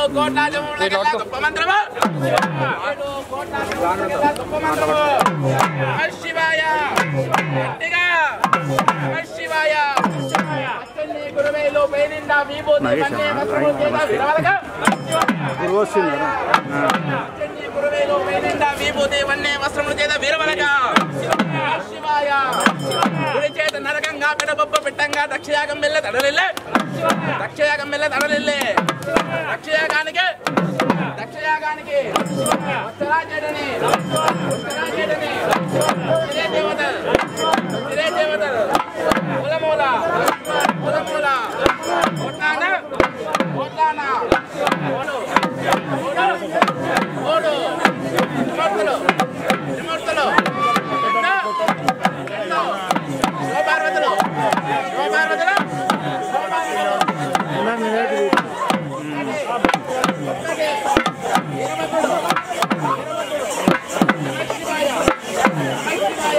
కోట్లాజములకెల్లా గొప్ప మంత్రము ఏడు కోట్లాజములకెల్లా గొప్ప మంత్రము నమ శివాయ గట్టిగా నమ శివాయ అశ్విని గురువేలు పేనిండా విభూతి వన్నే వస్త్రము చేత విరవలగా అశ్విని గురువేలు పేనిండా విభూతి వన్నే వస్త్రములు చేత వీరవలగా నమ శివాయ గురి చేత నరకంగా పెడబొబ్బ పెట్టంగా దక్షయాగం వెళ్ళ తడలిల్లే దక్షయాగం వెళ్ళ తడలిల్లే దక్షయాగానికి దక్షయాగానికి ఉత్తరాజేడని ఉత్తరాజేడని ఇదే దేవత ఇదే దేవత మూలమూల మూలమూల ఓట్లాన ఓట్లాన ఓడు ఓడు ఓడు త్రిమూర్తులు త్రిమూర్తులు ఎన్నో ఎన్నో శివపార్వతులు శివపార్వతులు శివపార్వతులు ఒక్కటే ఇరవతులు శివాయ శివాయ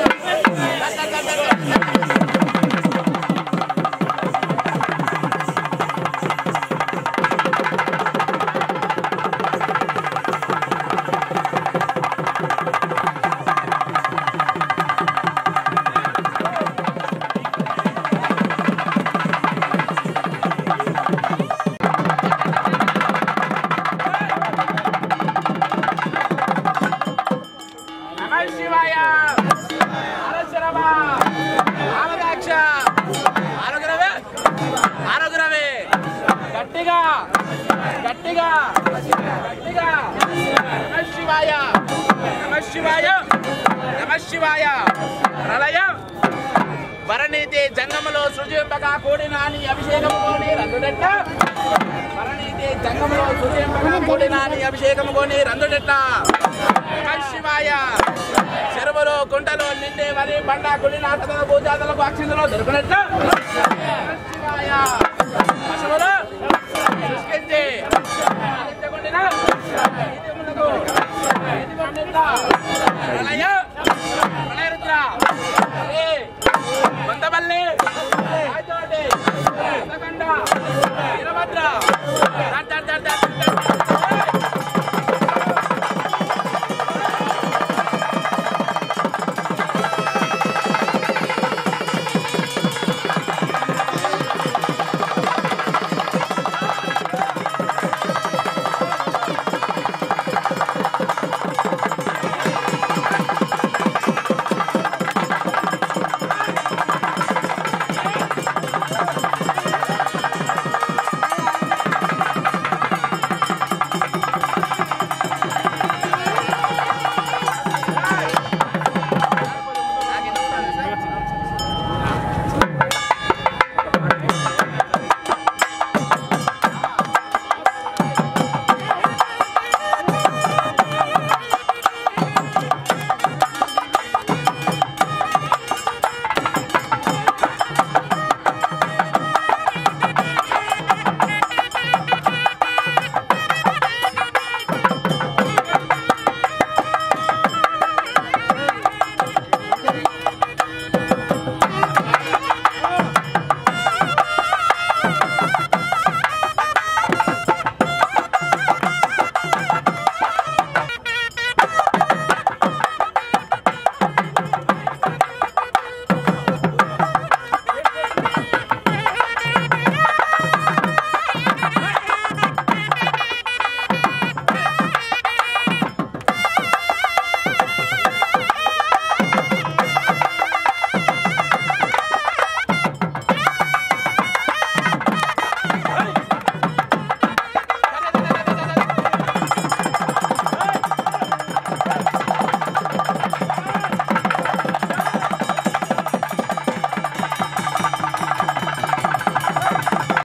నమ శివాయ ఆలోచనమా ఆలగాక్ష ఆరోగ్యరవే ఆరోగ్యరవే గట్టిగా గట్టిగా గట్టిగా నమ శివాయ నమ శివాయ నమ శివాయ ప్రళయ వరణీతి జంగములో సృజింపగా కూడిన నీ అభిషేకము కోని రందుడెట్ట వరణీతి జంగములో సృజింపగా కూడిన నీ అభిషేకము కోని రందుడెట్ట నమ శివాయ చెరువులు కుంటలు నిండే వరి బండ కుడి నాటకల భూజాతలకు అక్షింతలు దొరికినట్టు